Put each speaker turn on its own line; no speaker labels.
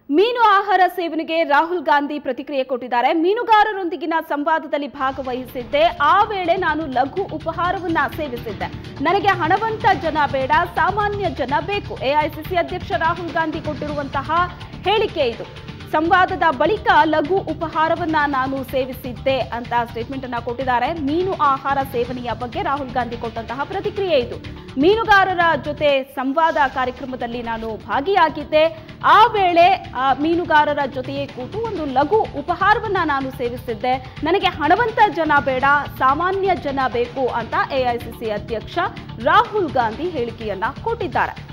ಮೀನು ಆಹಾರ ಸೇವನೆಗೆ ರಾಹುಲ್ ಗಾಂಧಿ ಪ್ರತಿಕ್ರಿಯೆ ಕೊಟ್ಟಿದ್ದಾರೆ ಮೀನುಗಾರರೊಂದಿಗಿನ ಸಂವಾದದಲ್ಲಿ ಭಾಗವಹಿಸಿದ್ದೆ ಆ ವೇಳೆ ನಾನು ಲಘು ಉಪಹಾರವನ್ನ ಸೇವಿಸಿದ್ದೆ ನನಗೆ ಹಣವಂತ ಜನ ಬೇಡ ಸಾಮಾನ್ಯ ಜನ ಬೇಕು ಎಐಸಿಸಿ ಅಧ್ಯಕ್ಷ ರಾಹುಲ್ ಗಾಂಧಿ ಕೊಟ್ಟಿರುವಂತಹ ಹೇಳಿಕೆ ಇದು ಸಂವಾದದ ಬಳಿಕ ಲಘು ಉಪಹಾರವನ್ನ ನಾನು ಸೇವಿಸಿದ್ದೆ ಅಂತ ಸ್ಟೇಟ್ಮೆಂಟ್ ಅನ್ನ ಕೊಟ್ಟಿದ್ದಾರೆ ಮೀನು ಆಹಾರ ಸೇವನೆಯ ಬಗ್ಗೆ ರಾಹುಲ್ ಗಾಂಧಿ ಕೊಟ್ಟಂತಹ ಪ್ರತಿಕ್ರಿಯೆ ಇದು ಮೀನುಗಾರರ ಜೊತೆ ಸಂವಾದ ಕಾರ್ಯಕ್ರಮದಲ್ಲಿ ನಾನು ಭಾಗಿಯಾಗಿದ್ದೆ ಆ ವೇಳೆ ಆ ಮೀನುಗಾರರ ಜೊತೆಯೇ ಕೂತು ಒಂದು ಲಘು ಉಪಹಾರವನ್ನ ನಾನು ಸೇವಿಸಿದ್ದೆ ನನಗೆ ಹಣವಂತ ಜನ ಬೇಡ ಸಾಮಾನ್ಯ ಜನ ಬೇಕು ಅಂತ ಎಐಸಿಸಿ ಅಧ್ಯಕ್ಷ ರಾಹುಲ್ ಗಾಂಧಿ ಹೇಳಿಕೆಯನ್ನ ಕೊಟ್ಟಿದ್ದಾರೆ